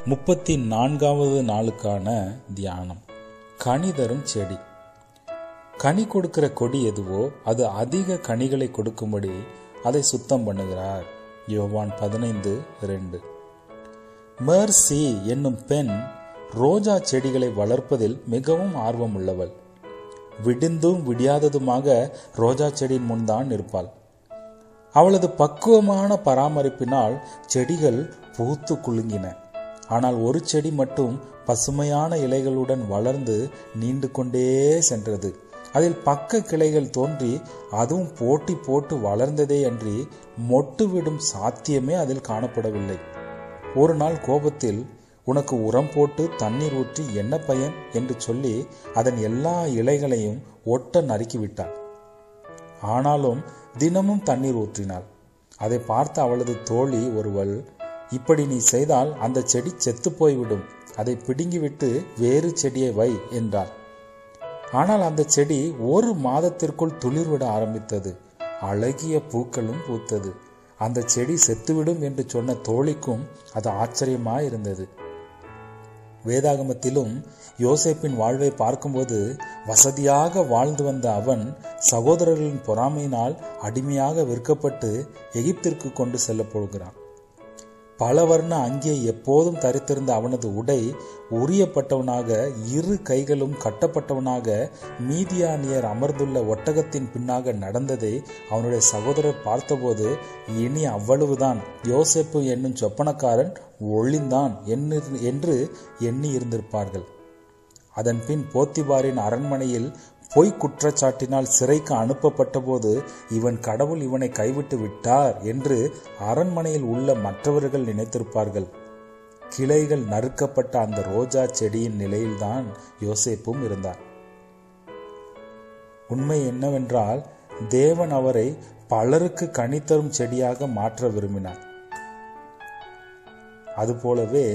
முப்பத்தி நான்காவது நாளுக்கான தியானம் கனி தரும் செடி கனி கொடுக்கிற கொடி எதுவோ அது அதிக கனிகளை கொடுக்கும்படி அதை சுத்தம் பண்ணுகிறார் யோவான் பதினைந்து ரெண்டு மேர்சி என்னும் பெண் ரோஜா செடிகளை வளர்ப்பதில் மிகவும் ஆர்வம் உள்ளவள் விடிந்தும் விடியாததுமாக ரோஜா செடியின் முன்தான் இருப்பாள் அவளது பக்குவமான பராமரிப்பினால் செடிகள் பூத்து குலுங்கின ஆனால் ஒரு செடி மட்டும் பசுமையான இலைகளுடன் வளர்ந்து நீண்டு கொண்டே சென்றது அதில் பக்க கிளைகள் தோன்றி அதுவும் போட்டி போட்டு வளர்ந்ததே அன்றி மொட்டு விடும் சாத்தியமே அதில் காணப்படவில்லை ஒரு நாள் கோபத்தில் உனக்கு உரம் போட்டு தண்ணீர் ஊற்றி என்ன பயன் என்று சொல்லி அதன் எல்லா இலைகளையும் ஒட்ட நறுக்கிவிட்டாள் ஆனாலும் தினமும் தண்ணீர் ஊற்றினாள் அதை பார்த்த அவளது தோழி ஒருவள் இப்படி நீ செய்தால் அந்த செடி செத்து போய்விடும் அதை பிடுங்கிவிட்டு வேறு செடியை வை என்றாள் ஆனால் அந்த செடி ஒரு மாதத்திற்குள் துளிர்விட ஆரம்பித்தது அழகிய பூக்களும் பூத்தது அந்த செடி செத்துவிடும் என்று சொன்ன தோழிக்கும் அது ஆச்சரியமாயிருந்தது வேதாகமத்திலும் யோசேப்பின் வாழ்வை பார்க்கும்போது வசதியாக வாழ்ந்து வந்த அவன் சகோதரர்களின் பொறாமையினால் அடிமையாக விற்கப்பட்டு எகிப்திற்கு கொண்டு செல்லப்படுகிறான் பல வர்ண அங்கே எப்போதும் தரித்திருந்த அவனது உடை உரியப்பட்டவனாக இரு கைகளும் கட்டப்பட்டவனாக மீதியானியர் அமர்ந்துள்ள ஒட்டகத்தின் பின்னாக நடந்ததை அவனுடைய சகோதரர் பார்த்தபோது இனி அவ்வளவுதான் யோசேப்பு என்னும் சொப்பனக்காரன் ஒளிந்தான் என்று எண்ணி இருந்திருப்பார்கள் அதன் பின் போத்திபாரின் அரண்மனையில் பொய் குற்றச்சாட்டினால் சிறைக்கு அனுப்பப்பட்ட போது இவன் கடவுள் இவனை கைவிட்டு விட்டார் என்று அரண்மனையில் உள்ள மற்றவர்கள் நினைத்திருப்பார்கள் கிளைகள் நறுக்கப்பட்ட அந்த ரோஜா செடியின் நிலையில்தான் யோசேப்பும் இருந்தார் உண்மை என்னவென்றால் தேவன் அவரை பலருக்கு கனித்தரும் செடியாக மாற்ற விரும்பினார் அதுபோலவே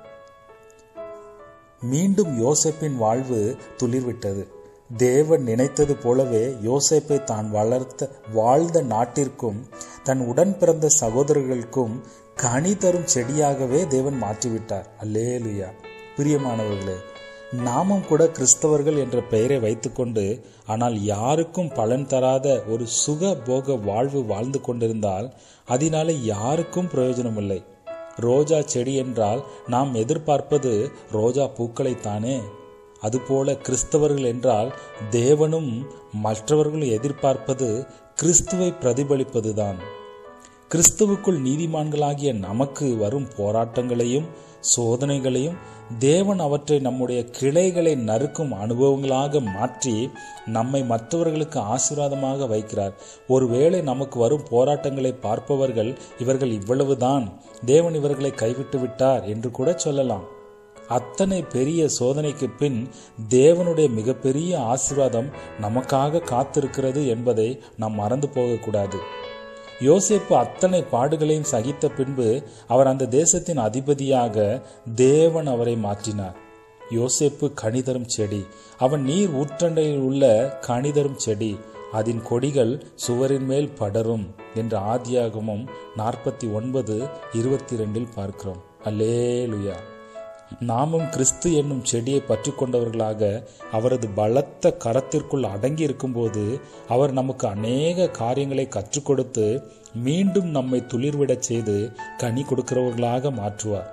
மீண்டும் யோசேப்பின் வாழ்வு துளிர்விட்டது தேவன் நினைத்தது போலவே யோசேப்பை தான் வளர்த்த வாழ்ந்த நாட்டிற்கும் தன் உடன் பிறந்த சகோதரர்களுக்கும் கனி தரும் செடியாகவே தேவன் மாற்றிவிட்டார் அல்லேலுயா பிரியமானவர்களே நாமும் கூட கிறிஸ்தவர்கள் என்ற பெயரை வைத்துக்கொண்டு ஆனால் யாருக்கும் பலன் தராத ஒரு சுக போக வாழ்வு வாழ்ந்து கொண்டிருந்தால் அதனால யாருக்கும் பிரயோஜனம் இல்லை ரோஜா செடி என்றால் நாம் எதிர்பார்ப்பது ரோஜா பூக்களைத்தானே அதுபோல கிறிஸ்தவர்கள் என்றால் தேவனும் மற்றவர்களும் எதிர்பார்ப்பது கிறிஸ்துவை பிரதிபலிப்பதுதான் கிறிஸ்துவுக்குள் நீதிமான்களாகிய நமக்கு வரும் போராட்டங்களையும் சோதனைகளையும் தேவன் அவற்றை நம்முடைய கிளைகளை நறுக்கும் அனுபவங்களாக மாற்றி நம்மை மற்றவர்களுக்கு ஆசீர்வாதமாக வைக்கிறார் ஒருவேளை நமக்கு வரும் போராட்டங்களை பார்ப்பவர்கள் இவர்கள் இவ்வளவுதான் தேவன் இவர்களை கைவிட்டு விட்டார் என்று கூட சொல்லலாம் அத்தனை பெரிய சோதனைக்கு பின் தேவனுடைய மிகப்பெரிய ஆசீர்வாதம் நமக்காக காத்திருக்கிறது என்பதை நாம் மறந்து போகக்கூடாது யோசேப்பு அத்தனை பாடுகளையும் சகித்த பின்பு அவர் அந்த தேசத்தின் அதிபதியாக தேவன் அவரை மாற்றினார் யோசேப்பு கணிதரும் செடி அவன் நீர் ஊற்றண்டையில் உள்ள கணிதரும் செடி அதன் கொடிகள் சுவரின் மேல் படரும் என்ற ஆதியாகமும் நாற்பத்தி ஒன்பது இருபத்தி ரெண்டில் பார்க்கிறோம் அல்லேலுயா நாமும் கிறிஸ்து என்னும் செடியை பற்றி கொண்டவர்களாக அவரது பலத்த கரத்திற்குள் அடங்கி இருக்கும்போது அவர் நமக்கு அநேக காரியங்களை கற்றுக் கொடுத்து மீண்டும் நம்மை துளிர்விடச் செய்து கனி கொடுக்கிறவர்களாக மாற்றுவார்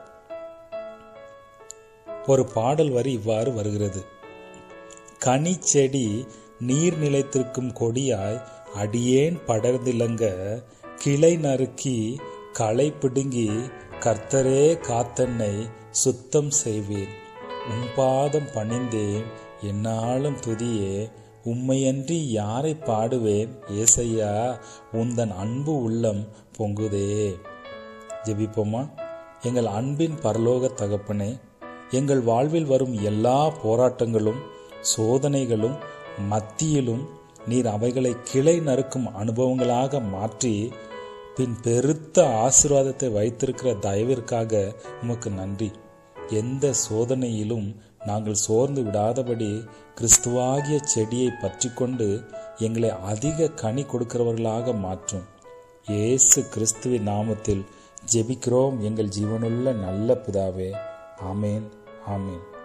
ஒரு பாடல் வரி இவ்வாறு வருகிறது கனி செடி நீர் நிலைத்திருக்கும் கொடியாய் அடியேன் படர்ந்திலங்க கிளை நறுக்கி களை பிடுங்கி கர்த்தரே காத்தன்னை சுத்தம் செய்வேன் உன் பாதம் பணிந்தேன் என்னாலும் துதியே உம்மையன்றி யாரை பாடுவேன் ஏசையா உந்தன் அன்பு உள்ளம் பொங்குதே ஜெபிப்போமா எங்கள் அன்பின் பரலோக தகப்பனே எங்கள் வாழ்வில் வரும் எல்லா போராட்டங்களும் சோதனைகளும் மத்தியிலும் நீர் அவைகளை கிளை நறுக்கும் அனுபவங்களாக மாற்றி பின் பெருத்த ஆசீர்வாதத்தை வைத்திருக்கிற தயவிற்காக உமக்கு நன்றி எந்த சோதனையிலும் நாங்கள் சோர்ந்து விடாதபடி கிறிஸ்துவாகிய செடியை பற்றி கொண்டு எங்களை அதிக கனி கொடுக்கிறவர்களாக மாற்றும் இயேசு கிறிஸ்துவின் நாமத்தில் ஜெபிக்கிறோம் எங்கள் ஜீவனுள்ள நல்ல பிதாவே ஆமேன் ஆமேன்